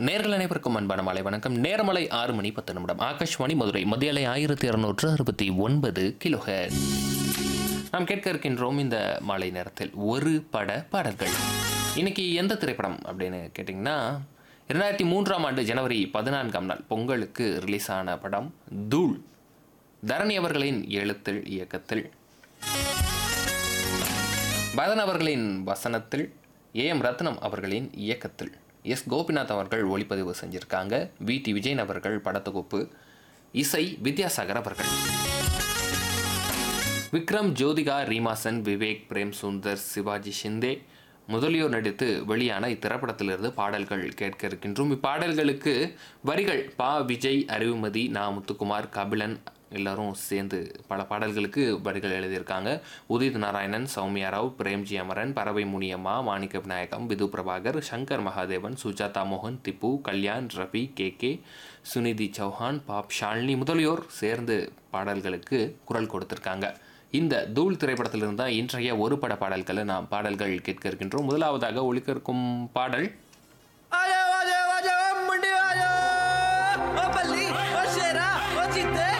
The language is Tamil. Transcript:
நேர்கள் அனைவருக்கும் அன்பான மாலை வணக்கம் நேரமலை ஆறு மணி பத்து நிமிடம் ஆகாஷ்வாணி மதுரை மத்தியலை ஆயிரத்தி இருநூற்று அறுபத்தி ஒன்பது கிலோஹெட் நாம் கேட்க இருக்கின்றோம் இந்த மாலை நேரத்தில் ஒரு பட பாடல்கள் இன்னைக்கு எந்த திரைப்படம் அப்படின்னு கேட்டிங்கன்னா இரண்டாயிரத்தி மூன்றாம் ஆண்டு ஜனவரி பதினான்காம் நாள் பொங்கலுக்கு ரிலீஸ் ஆன படம் தூள் தரணி அவர்களின் எழுத்தில் இயக்கத்தில் பரதன் அவர்களின் வசனத்தில் ஏ எம் ரத்னம் அவர்களின் இயக்கத்தில் எஸ் கோபிநாத் அவர்கள் ஒளிப்பதிவு செஞ்சிருக்காங்க வி டி விஜயன் அவர்கள் படத்தொகுப்பு இசை வித்யாசாகர் அவர்கள் விக்ரம் ஜோதிகா ரீமாசன் விவேக் பிரேம் சுந்தர் சிவாஜி ஷிந்தே முதலியோர் நடித்து வெளியான இத்திரைப்படத்திலிருந்து பாடல்கள் கேட்க இருக்கின்றோம் இப்பாடல்களுக்கு வரிகள் பா விஜய் அறிவுமதி நா முத்துக்குமார் கபிலன் எல்லாரும் சேர்ந்து பல பாடல்களுக்கு வரிகள் எழுதியிருக்காங்க உதித் நாராயணன் சௌமியா ராவ் பிரேம்ஜி அமரன் பறவை முனியம்மா மாணிக்க விநாயகம் விது பிரபாகர் சங்கர் மகாதேவன் சுஜாதா மோகன் Tippu Kalyan Ravi K K Sunidhi Chauhan pop Shalini முதலியோர் சேர்ந்து பாடல்களுக்கு குரல் கொடுத்திருக்காங்க இந்த தூள் திரைப்படத்திலிருந்து தான் இன்றைய ஒரு பட பாடல்களை நாம் பாடல்கள் கேட்க இருக்கின்றோம் முதலாவதாக ஒழிக்க இருக்கும் பாடல் आजा आजा आजा मुंडी आजा ओ बल्ली ओ शेरा ओ जीते